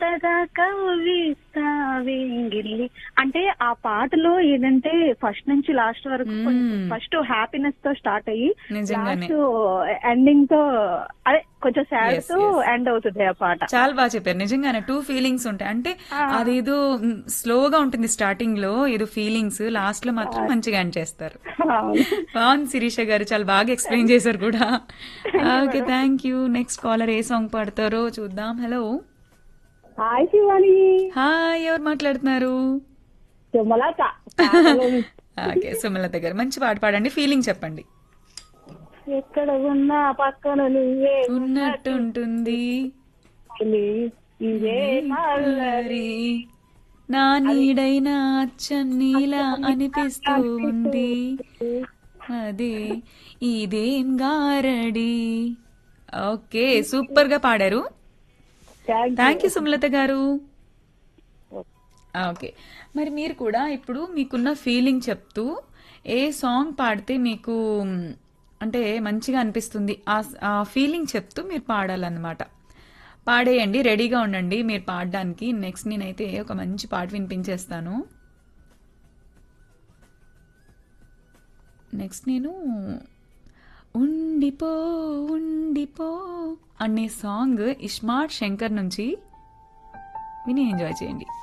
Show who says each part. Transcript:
Speaker 1: మెల్లగా కవ్విస్తావేంగిల్లి అంటే ఆ పాటలో ఏదంటే ఫస్ట్ నుంచి లాస్ట్ వరకు
Speaker 2: మ్మ్.
Speaker 1: ఫస్ట్ హ్యాపీనెస్ తో స్టార్ట్ అయ్యి
Speaker 2: నిజంగానే.
Speaker 1: లాస్ట్ ఎండింగ్ తో అదే కొంచెం సాడ్
Speaker 2: Yes,
Speaker 1: తో
Speaker 2: yes.
Speaker 1: ఎండ్ అవుతుంది ఆ పాట
Speaker 2: చాలా బాగా చెప్పారు నిజంగానే టూ ఫీలింగ్స్ ఉంటాయి అంటే అదేదో స్లోగా ఉంటుంది స్టార్టింగ్ లో ఏదో ఫీలింగ్స్ లాస్ట్ లో మాత్రం మంచిగా ఎండ్ చేస్తారు
Speaker 1: అవును.
Speaker 2: బాగుంది శిరీష గారు చాలా బాగా ఎక్స్ప్లెయిన్ చేశారు కూడా okay thank you next caller ఏ సాంగ్ పాడతారో చూద్దాం హలో
Speaker 1: హాయ్ శివాని
Speaker 2: హాయ్ ఎవరు మాట్లాడుతున్నారు
Speaker 1: సుమలత
Speaker 2: ఓకే సుమలత గారు మంచి పాట పాడండి ఫీలింగ్ చెప్పండి
Speaker 1: ఎక్కడ ఉన్నా పక్కన నువ్వే
Speaker 2: ఉన్నట్టుంటుంది
Speaker 1: ఉన్నట్టుంది. ఇదే
Speaker 2: అల్లరి నా నీడైనా అచ్చం నీలా అనిపిస్తూ ఉంది అదే ఇదేం గారడి ఓకే సూపర్ గా పాడారు
Speaker 1: థ్యాంక్
Speaker 2: థ్యాంక్ యూ సుమలత గారు ఓకే మరి మీరు కూడా ఇప్పుడు మీకున్న ఫీలింగ్ చెప్తూ ఏ సాంగ్ పాడితే మీకు మ్, అంటే మంచిగా అనిపిస్తుంది ఆ ఆ ఫీలింగ్ చెప్తూ మీరు పాడాలన్నమాట పాడేయండి రెడీగా ఉండండి మీరు పాడడానికి నెక్స్ట్ నేనైతే ఒక మంచి పాట వినిపించేస్తాను నెక్స్ట్ నేను ఉండిపో ఉండిపో అనే సాంగ్ ఇస్మార్ట్ శంకర్ నుంచి విని ఎంజాయ్ చేయండి